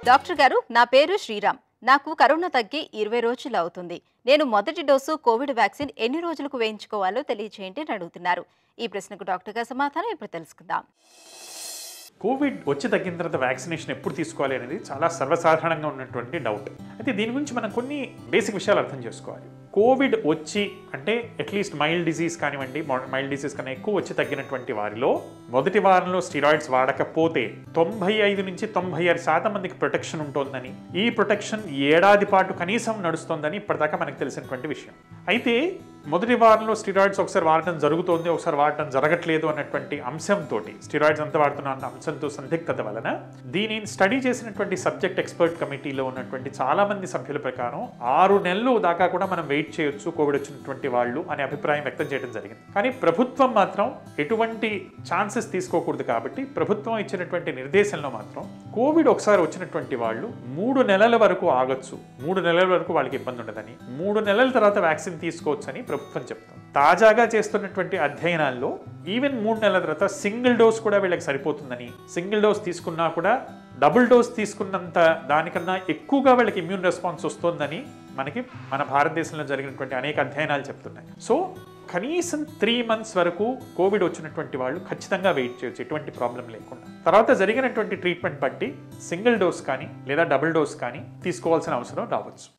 doctor గారు నా పేరు శ్రీరామ్ నాకు కరోనా తగ్గి ఇరవై రోజులు అవుతుంది నేను మొదటి డోసు కోవిడ్ వ్యాక్సిన్ ఎన్ని రోజులకు వేయించుకోవాలో తెలియచేయండి అని అడుగుతున్నారు ఈ ప్రశ్నకు డాక్టర్ గారు సమాధానం ఇప్పుడు తెలుసుకుందాం కోవిడ్ వచ్చి తగ్గిన తర్వాత వ్యాక్సినేషన్ ఎప్పుడు తీసుకోవాలి అనేది చాలా సర్వసాధారణంగా ఉన్నటువంటి డౌట్ అయితే దీని గురించి మనం కొన్ని బేసిక్ విషయాలు అర్థం చేసుకోవాలి కోవిడ్ వచ్చి అంటే అట్లీస్ట్ మైల్డ్ డిసీజ్ కానివ్వండి మైల్డ్ డిసీజ్ కన్నా ఎక్కువ వచ్చి తగ్గినటువంటి వారిలో మొదటి వారంలో స్టీరాయిడ్స్ వాడకపోతే తొంభై ఐదు నుంచి తొంభై ఆరు శాతం మందికి ప్రొటెక్షన్ ఉంటుందని ఈ ప్రొటెక్షన్ ఏడాది పాటు కనీసం నడుస్తోందని ఇప్పటిదాకా మనకు తెలిసినటువంటి విషయం అయితే మొదటి వారంలో స్టిరాయిడ్స్ ఒకసారి వాడటం జరుగుతోంది ఒకసారి వాడటం జరగట్లేదు అన్నటువంటి అంశంతో స్టిరాయిడ్స్ ఎంత వాడుతున్నా అన్న అంశంతో సందిగ్ధత వలన దీనిని స్టడీ చేసినటువంటి సబ్జెక్ట్ ఎక్స్పర్ట్ కమిటీలో ఉన్నటువంటి చాలా మంది సభ్యుల ప్రకారం ఆరు నెలలు దాకా కూడా మనం వెయిట్ చేయొచ్చు కోవిడ్ వచ్చినటువంటి వాళ్ళు అనే అభిప్రాయం వ్యక్తం చేయడం జరిగింది కానీ ప్రభుత్వం మాత్రం ఎటువంటి ఛాన్సెస్ తీసుకోకూడదు కాబట్టి ప్రభుత్వం ఇచ్చినటువంటి నిర్దేశంలో మాత్రం కోవిడ్ ఒకసారి వచ్చినటువంటి వాళ్ళు మూడు నెలల వరకు ఆగొచ్చు మూడు నెలల వరకు వాళ్ళకి ఇబ్బంది ఉండదని మూడు నెలల తర్వాత వ్యాక్సిన్ తీసుకోవచ్చని ప్రభుత్వం చెప్తుంది తాజాగా చేస్తున్నటువంటి అధ్యయనాల్లో ఈవెన్ మూడు నెలల తర్వాత సింగిల్ డోస్ కూడా వీళ్ళకి సరిపోతుందని సింగిల్ డోస్ తీసుకున్నా కూడా డబుల్ డోస్ తీసుకున్నంత దానికన్నా ఎక్కువగా వీళ్ళకి ఇమ్యూన్ రెస్పాన్స్ వస్తుందని మనకి మన భారతదేశంలో జరిగినటువంటి అనేక అధ్యయనాలు చెప్తున్నాయి సో కనీసం త్రీ మంత్స్ వరకు కోవిడ్ వచ్చినటువంటి వాళ్ళు ఖచ్చితంగా వెయిట్ చేయొచ్చు ఎటువంటి ప్రాబ్లం లేకుండా తర్వాత జరిగినటువంటి ట్రీట్మెంట్ బట్టి సింగిల్ డోస్ కానీ లేదా డబుల్ డోస్ కానీ తీసుకోవాల్సిన అవసరం రావచ్చు